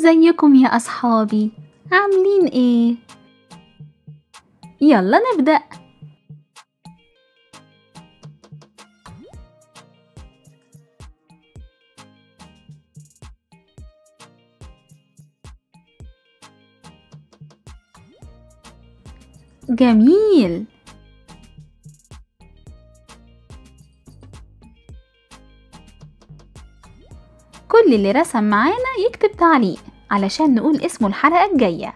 ازيكم يا أصحابي عاملين ايه؟ يلا نبدأ جميل كل اللي رسم معانا يكتب تعليق علشان نقول اسمه الحلقة الجاية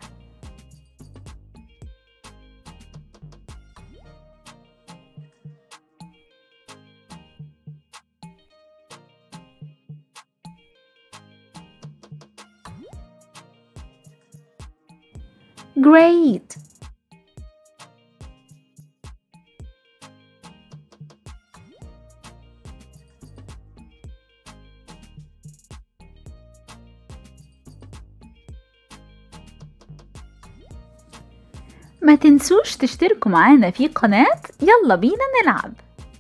Great! ما تنسوش تشتركوا معانا في قناة يلا بينا نلعب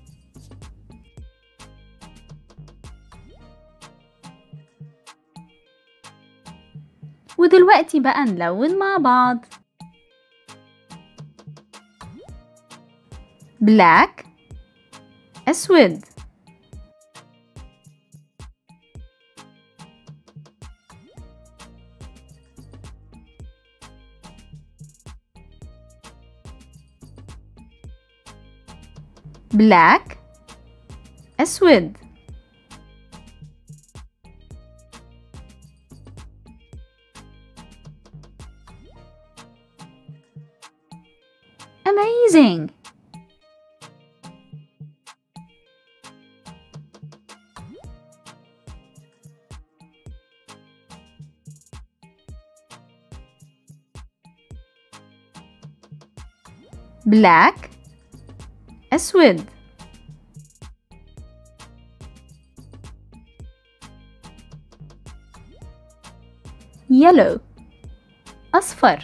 ودلوقتي بقى نلون مع بعض بلاك أسود بلاك أسود Amazing! Black أسود yellow أصفر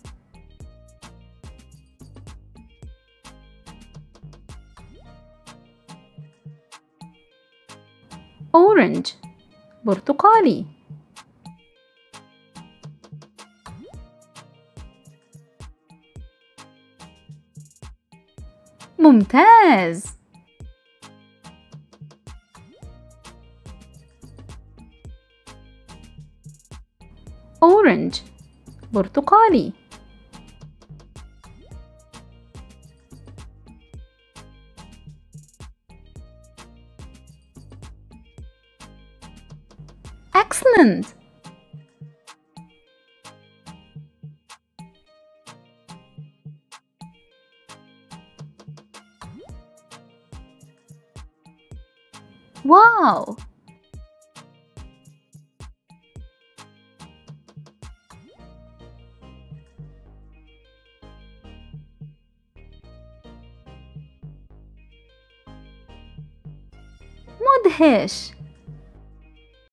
orange برتقالي ممتاز orange برتقالي excellent واو مدهش